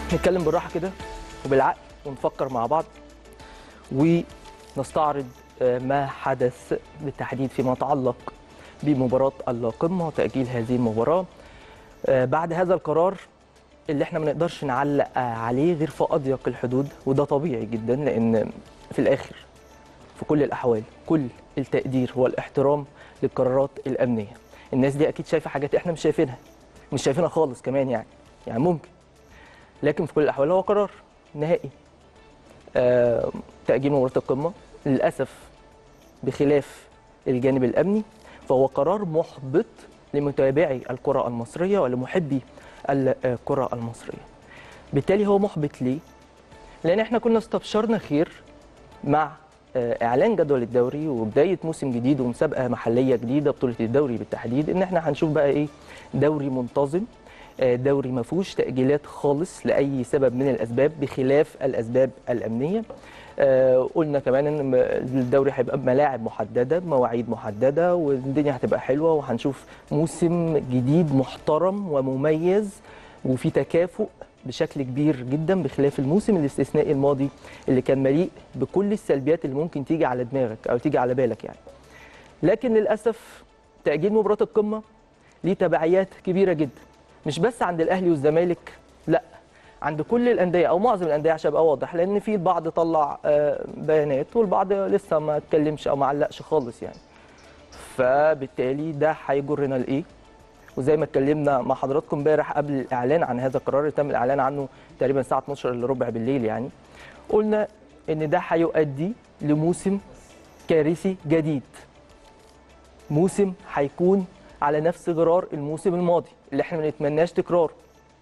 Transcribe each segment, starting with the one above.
نتكلم بالراحه كده وبالعقل ونفكر مع بعض ونستعرض آه، ما حدث بالتحديد فيما يتعلق بمباراه القمه وتاجيل هذه المباراه آه، بعد هذا القرار اللي احنا ما نقدرش نعلق آه، عليه غير في اضيق الحدود وده طبيعي جدا لان في الاخر في كل الاحوال كل التقدير والاحترام للقرارات الامنيه الناس دي اكيد شايفه حاجات احنا مش شايفينها مش شايفينها خالص كمان يعني يعني ممكن لكن في كل الاحوال هو قرار نهائي آه تاجيل مباراه القمه للاسف بخلاف الجانب الامني فهو قرار محبط لمتابعي الكره المصريه ولمحبي الكره المصريه بالتالي هو محبط ليه لان احنا كنا استبشرنا خير مع آه، اعلان جدول الدوري وبدايه موسم جديد ومسابقه محليه جديده بطوله الدوري بالتحديد ان احنا هنشوف بقى ايه دوري منتظم آه، دوري ما فيهوش تاجيلات خالص لاي سبب من الاسباب بخلاف الاسباب الامنيه آه، قلنا كمان ان م- الدوري هيبقى بملاعب محدده بمواعيد محدده والدنيا هتبقى حلوه وهنشوف موسم جديد محترم ومميز وفي تكافؤ بشكل كبير جدا بخلاف الموسم الاستثنائي الماضي اللي كان مليء بكل السلبيات اللي ممكن تيجي على دماغك او تيجي على بالك يعني. لكن للاسف تاجيل مباراه القمه ليه تبعيات كبيره جدا مش بس عند الاهلي والزمالك لا عند كل الانديه او معظم الانديه عشان ابقى واضح لان في البعض طلع آه، بيانات والبعض لسه ما اتكلمش او ما علقش خالص يعني فبالتالي ده هيجرنا لايه وزي ما اتكلمنا مع حضراتكم امبارح قبل الاعلان عن هذا القرار اللي تم الاعلان عنه تقريبا الساعه 12 الا ربع بالليل يعني قلنا ان ده هيؤدي لموسم كارثي جديد موسم هيكون على نفس غرار الموسم الماضي اللي احنا ما نتمناش تكراره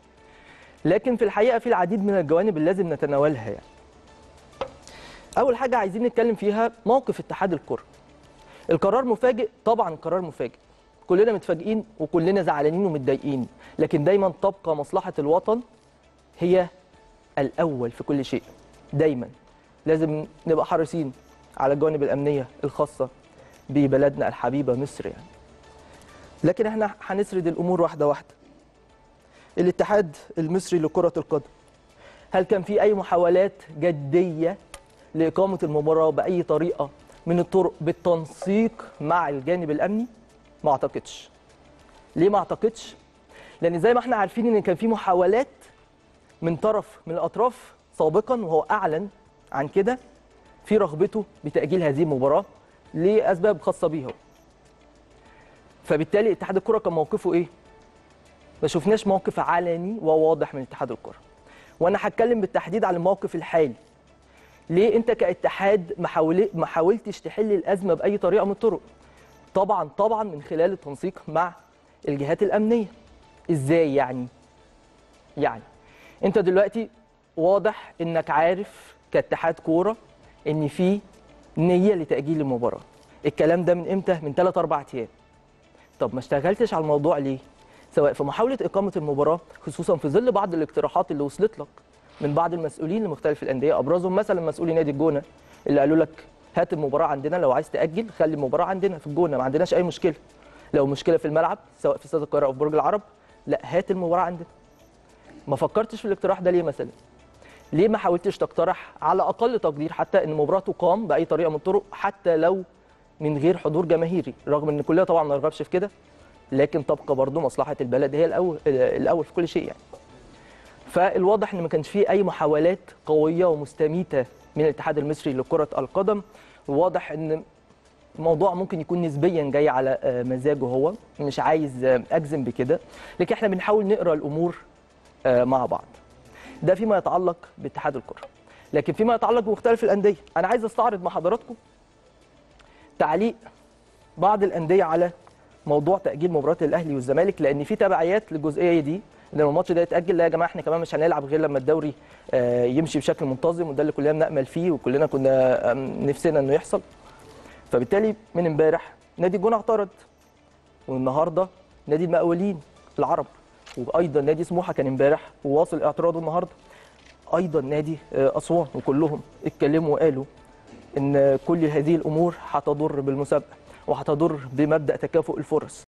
لكن في الحقيقه في العديد من الجوانب اللي لازم نتناولها يعني اول حاجه عايزين نتكلم فيها موقف اتحاد الكره القرار مفاجئ طبعا قرار مفاجئ كلنا متفاجئين وكلنا زعلانين ومتضايقين لكن دايما تبقى مصلحه الوطن هي الاول في كل شيء دايما لازم نبقى حريصين على الجوانب الامنيه الخاصه ببلدنا الحبيبه مصر يعني لكن احنا هنسرد الامور واحده واحده الاتحاد المصري لكره القدم هل كان في اي محاولات جديه لاقامه المباراه باي طريقه من الطرق بالتنسيق مع الجانب الامني ما اعتقدش ليه ما اعتقدش لان زي ما احنا عارفين ان كان في محاولات من طرف من الاطراف سابقا وهو اعلن عن كده في رغبته بتاجيل هذه المباراه لاسباب خاصه بيه هو فبالتالي اتحاد الكره كان موقفه ايه ما شفناش موقف علني وواضح من اتحاد الكره وانا هتكلم بالتحديد على الموقف الحالي ليه انت كاتحاد ما حاول- ما حاولتش تحل الازمه باي طريقه من الطرق طبعا طبعا من خلال التنسيق مع الجهات الامنيه ازاي يعني يعني انت دلوقتي واضح انك عارف كاتحاد كوره ان في نيه لتاجيل المباراه الكلام ده من امتى من 3 4 ايام طب ما اشتغلتش على الموضوع ليه سواء في محاوله اقامه المباراه خصوصا في ظل بعض الاقتراحات اللي وصلت لك من بعض المسؤولين لمختلف الانديه ابرزهم مثلا مسؤولي نادي الجونه اللي قالوا لك هات المباراه عندنا لو عايز تاجل خلي المباراه عندنا في الجونه ما عندناش اي مشكله لو مشكله في الملعب سواء في استاد القاهره او في برج العرب لا هات المباراه عندنا ما فكرتش في الاقتراح ده ليه مثلا ليه ما حاولتش تقترح على اقل تقدير حتى ان المباراه تقام باي طريقه من الطرق حتى لو من غير حضور جماهيري رغم ان كلنا طبعا ما نرغبش في كده لكن تبقى برضه مصلحه البلد هي الاول الاول في كل شيء يعني فالواضح ان ما كانش فيه اي محاولات قويه ومستميته من الاتحاد المصري لكره القدم واضح ان الموضوع ممكن يكون نسبيا جاي على آه، مزاجه هو مش عايز آه، اجزم بكده لكن احنا بنحاول نقرا الامور آه، مع بعض ده فيما يتعلق باتحاد الكره لكن فيما يتعلق بمختلف الانديه انا عايز استعرض مع حضراتكم تعليق بعض الانديه على موضوع تاجيل مباراه الاهلي والزمالك لان في تبعيات للجزئيه دي ان لما الماتش ده يتاجل لا يا جماعه احنا كمان مش هنلعب غير لما الدوري آه، يمشي بشكل منتظم وده اللي كلنا بنامل فيه وكلنا كنا آم، نفسنا انه يحصل فبالتالي من امبارح نادي الجونه اعترض والنهارده نادي المقاولين العرب وايضا نادي سموحه كان امبارح وواصل اعتراضه النهارده ايضا نادي آه، اسوان وكلهم اتكلموا وقالوا ان كل هذه الامور هتضر بالمسابقه وهتضر بمبدا تكافؤ الفرص